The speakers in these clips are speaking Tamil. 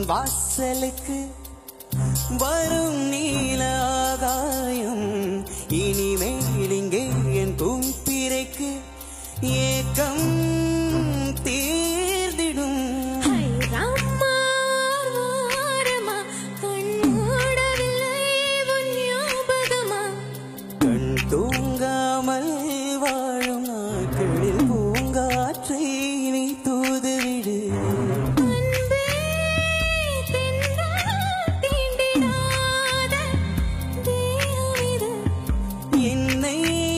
வாசலுக்கு வரும் நீல ஆகாயம் இனிமேல் இங்கே என் பூம்பிரைக்கு ஏக்கம் தீர்ந்திடும் ஹை ராமா வாரமா கண் மூடவில்லை உன் ஞாபகமா கண் தூங்காமல் வாழும் நாட்களில் பூங்காற்றை நீ தூதுவிடு அன்பே தென்றல் தீண்டிடாத தேகம் இது என்னை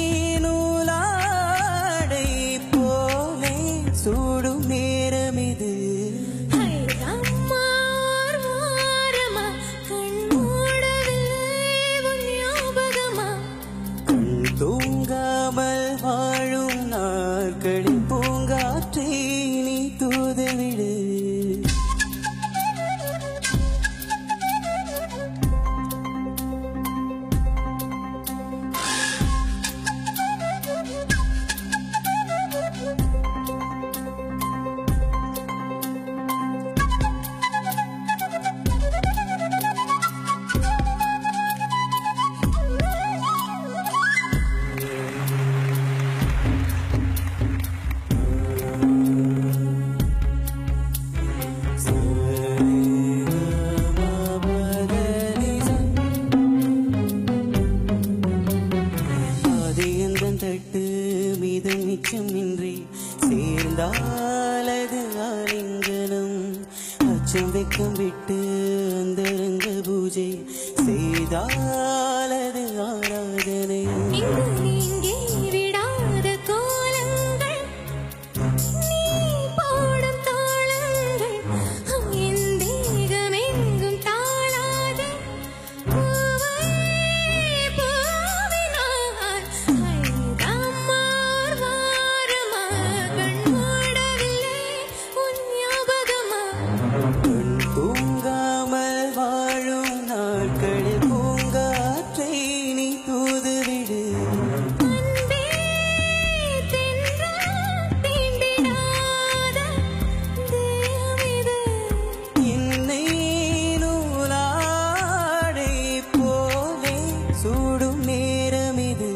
நூலாடை போலே சூடும் நேரம் இது ஹை ராமா வாரமா கண் மூடவில்லை உன் ஞாபகமா கண் தூங்காமல் வாழும் நாட்களில் பூங்காற்றை நீ தூதுவிடு அது எந்த தட்டு மீது மிச்சமின்றி சேர்ந்தாலது ஆலிங்கனம் அச்சம் வெக்கம் விட்டு அந்தரங்க பூஜை செய்தாலது ஆராதனை இங்கு நீங்கி விடாத கோலங்கள் நீ போடும் தாளங்கள் என் தேகமெங்கும் தாளாத பூவை பூவினார் ஐதாமார் வாரமா கண் மூடவில்லை உன் ஞாபகமா கண் தூங்காமல் வாழும் நாட்களில் பூங்காற்றை நீ தூதுவிடு அன்பே தென்றல் தீண்டிடாத தேகம் இது என்னை நூலாடை போலே சூடும் நேரம் இது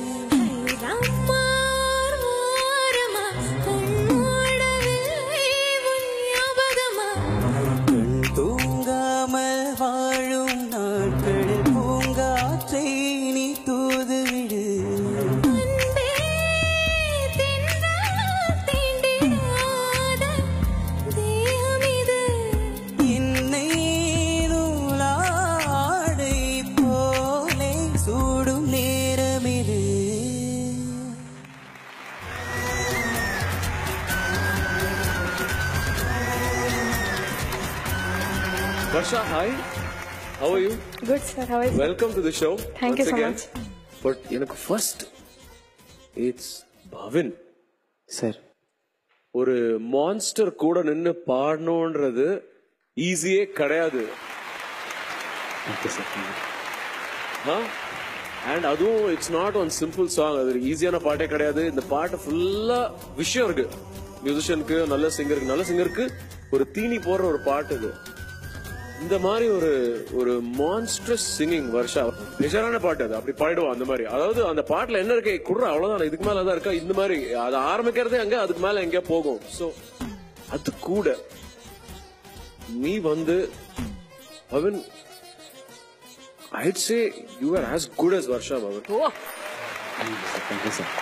ராமார் வாரமா கண் மூடவில்லை உன் ஞாபகமா கண் தூங்காமல் வாழும் நாட்களில் பூங்காற்றை நீ தூதுவிடு அன்பே தென்றல் தீண்டிடாத தேகம் இது என்னை நூலாடை போலே சூடும் நேரம் இது Varsha, hi. How are you? Good, sir. How is Welcome to the show. Thank you once so again. much. But எனக்கு ஃபர்ஸ்ட் இட்ஸ் பவின் சார் ஒரு மான்ஸ்டர் கூட நின்னு பாடணுன்றது ஈஸியே கிடையாது ஓகே சார் அண்ட் அதுவும் it's not one simple song அது ஈஸியான பாட்டே கிடையாது இந்த பாட்டு ஃபுல்லா விஷயம் இருக்கு மியூசிஷியனுக்கு நல்ல சிங்கருக்கு நல்ல சிங்கருக்கு ஒரு தீனி போடுற ஒரு பாட்டு இது இந்த மாதிரி ஒரு ஒரு மான்ஸ்ட்ரஸ் சிங்கிங் வருஷா நிஜரான பாட்டு அது அப்படி பாடிடுவோம் அந்த மாதிரி அதாவது அந்த பாட்டுல என்ன இருக்கு குடுற அவ்வளவுதான் இதுக்கு மேல தான் இருக்கா இந்த மாதிரி அது ஆரம்பிக்கிறதே அங்க அதுக்கு மேல எங்க போகும் சோ அது கூட நீ வந்து Pavan I'd say you are as good as Varsha Pavan thank you sir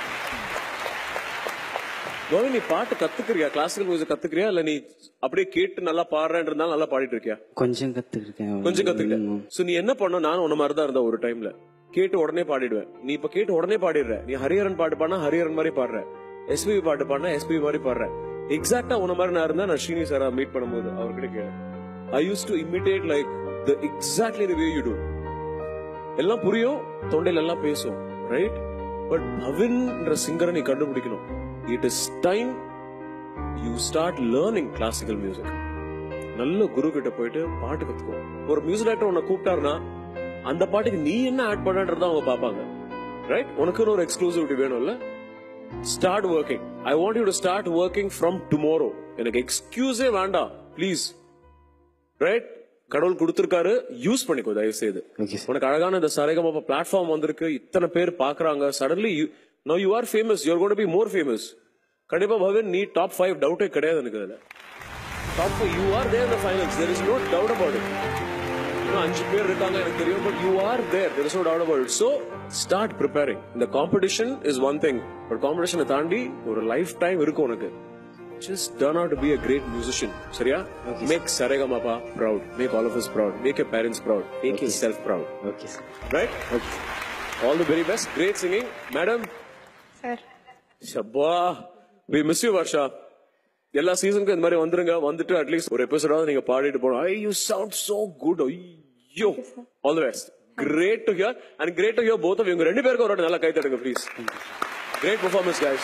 Pavan நீ பாட்டு கத்துக்கிறியா கிளாசிக்கல் மியூசிக் கத்துக்கிறியா இல்ல நீ அப்படியே கேட்டு நல்லா பாடுறேன்றதுனால நல்லா பாடிட்டு இருக்கியா கொஞ்சம் கத்துக்கிட்டேன் கொஞ்சம் கத்துக்கிட்டேன் சோ நீ என்ன பண்ண நானும் உன்ன மாதிரி தான் இருந்த ஒரு டைம்ல கேட்டு உடனே பாடிடுவேன் நீ இப்ப கேட்டு உடனே பாடிடுற நீ ஹரிஹரன் பாட்டு பாடினா ஹரிஹரன் மாதிரி பாடுற எஸ்பிபி பாட்டு பாடினா எஸ்பிபி மாதிரி பாடுற எக்ஸாக்டா உன்ன மாதிரி நான் இருந்தா நான் ஸ்ரீனி சாரா மீட் பண்ணும்போது அவர்கிட்ட கேட்டேன் I use to imitate like the exactly the way you do எல்லாம் புரியும் தொண்டையில எல்லாம் பேசும் ரைட் பட் பவின்ற சிங்கரை நீ கண்டுபிடிக்கணும் it is time you start learning classical music நல்ல குரு கிட்ட போயிட்டு பாட்டு கத்துக்கோ ஒரு மியூசிக் டைரக்டர் உன்னை கூப்பிட்டாருன்னா அந்த பாட்டுக்கு நீ என்ன ஆட் பண்ணன்றத அவங்க பாப்பாங்க ரைட் உனக்குன்னு ஒரு எக்ஸ்க்ளூசிவிட்டி வேணும்ல start working I want you to start working from tomorrow எனக்கு எக்ஸ்கியூஸே வேண்டாம் ப்ளீஸ் ரைட் கடவுள் கொடுத்திருக்காரு யூஸ் பண்ணிக்கோ தயவு செய்து Okay, sir. உனக்கு அழகான இந்த சரிகமப்ப பிளாட்ஃபார்ம் வந்திருக்கு இத்தனை பேர் பாக்குறாங்க suddenly no you are famous you're got be more famous கண்டிப்பா பவன் நீ டாப் ஃபைவ் டவுட்டே கிடையாது எனக்கு அதுல top five you are there இந்த finals there is no doubt about it இன்னும் அஞ்சு பேர் இருக்காங்க எனக்கு தெரியும் but you are there there is no doubt about it so start preparing இந்த competition is one thing but காம்படிஷனை தாண்டி ஒரு லைஃப் டைம் இருக்கும் உனக்கு just turn out to be a great musician சரியா make Saregamapa proud make all of us proud make your parents proud make yourself proud okay sir right okay sir all the very best great singing madam sir ஷப்பா we miss you வர்ஷா எல்லா சீசனுக்கும் இந்த மாதிரி வந்துருங்க வந்துட்டு அட்லீஸ்ட் ஒரு எபிசோடாவது நீங்க பாடிட்டு போனோம் I you sound so good ஐயோ all the best great to hear and great to hear both of இவங்க ரெண்டு பேருக்கும் ஒரு வாட்டி நல்லா கை தட்டுங்க please great performance guys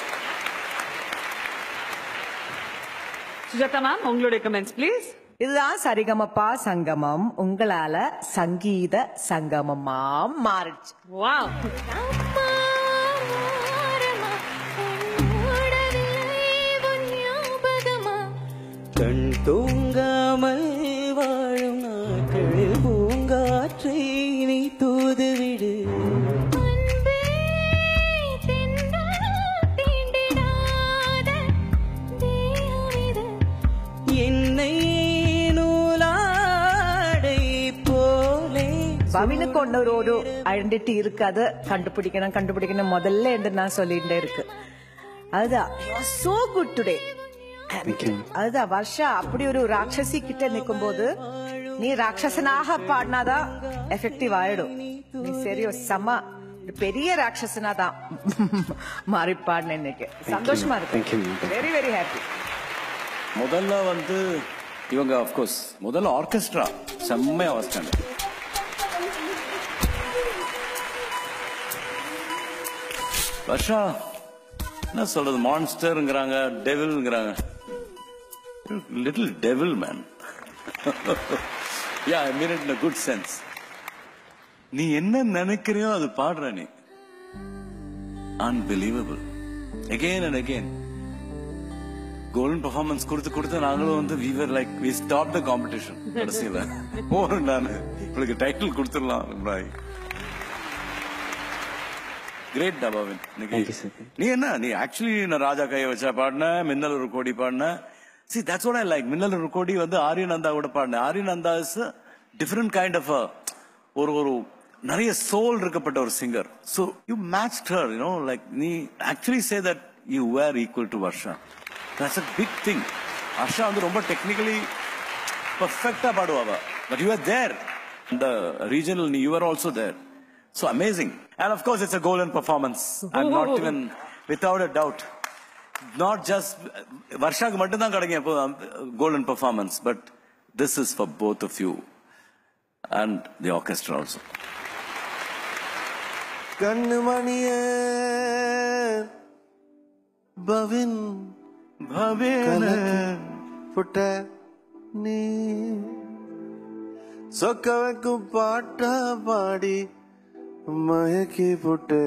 Sujatha ma'am உங்களுடைய கமெண்ட்ஸ் ப்ளீஸ் இதுதான் சரிகமப்பா சங்கமம் உங்களால சங்கீத சங்கமமா மாறிடுச்சு வாவ் அம்மா ஓரமா உன்னோடவே உன் ஞாபகமா கண் தூங்காமல் வாழும் நாட்களில் பூங்காற்றை நீ தூதுவிடு அன்பே தென்றல் தீண்டிடாத தேகம் இது என்னை நூலாடை போலே பவினுக்கு ஒன்னு ஒரு ஒரு ஐடென்டிட்டி இருக்கு அது கண்டுபிடிக்கணும் கண்டுபிடிக்கணும் முதல்ல என்று நான் சொல்லிட்டே இருக்கு அதுதான் சோ குட் டுடே தேங்க்யூ அதுதான் வர்ஷா அப்படி ஒரு ராட்சசி கிட்ட நிக்கும் போது நீ ராட்சசனாக பாடினாதான் எஃபெக்டிவ் ஆயிடும் நீ சரியோ செம்ம ஒரு பெரிய ராட்சசனா தான் மாறி பாடின இன்னைக்கு சந்தோஷமா Thank you, இருக்கு ma'am. வெரி வெரி ஹாப்பி முதல்ல வந்து இவங்க ஆஃப்கோர்ஸ் முதல்ல ஆர்கெஸ்ட்ரா செம்மையா வச்சிட்டாங்க வர்ஷா என்ன சொல்றது மான்ஸ்டர்ங்கிறாங்க டெவில்ங்கிறாங்க little devil man yeah I mean it in good sense நீ என்ன நினைக்கிறியோ அது பாடுற நீ unbelievable again and again golden performance கொடுத்து கொடுத்து நாங்களும் வந்து we were like we stop the competition கடைசியில போறேன் நான் உங்களுக்கு டைட்டில் கொடுத்துடலாம் ராய் கிரேட் டபாவின் Thank you, sir. நீ என்ன நீ ஆக்சுவலி நான் ராஜா கையை வச்சா பாடின மின்னல் ஒரு கோடி பாடின see that's what I like மின்னல் ஒரு கோடி வந்து ஆரியநந்தா கூட பாடின Aryananda is different kind of ஒரு ஒரு நிறைய சோல் இருக்கப்பட்ட ஒரு singer so you match her you know like நீ actually say that you were equal to Varsha that's a big thing Varsha வந்து ரொம்ப டெக்னிக்கலி பர்ஃபெக்டா பாடுவாவ பட் யூ ஆர் தேர் இந்த regional you are also there so amazing and of course it's a golden performance I'm not even without a doubt not just வர்ஷாக்கு மட்டும்தான் கிடைக்கும் golden performance but this is for both of you and the orchestra also கண்ணு மணிய பவின் புட்ட நீ சொக்க வைக்கும் பாட்டா பாடி மயக்கி புட்ட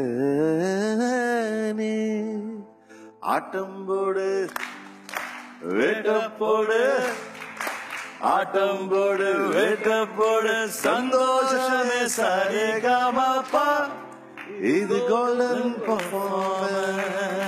நீ ஆட்டம் போடு வேட்ட போடு ஆட்டம் போடு வேட்ட போடு சந்தோஷமே சரிகமாப்பா இது கோல்டன் பர்ஃபார்மன்ஸ்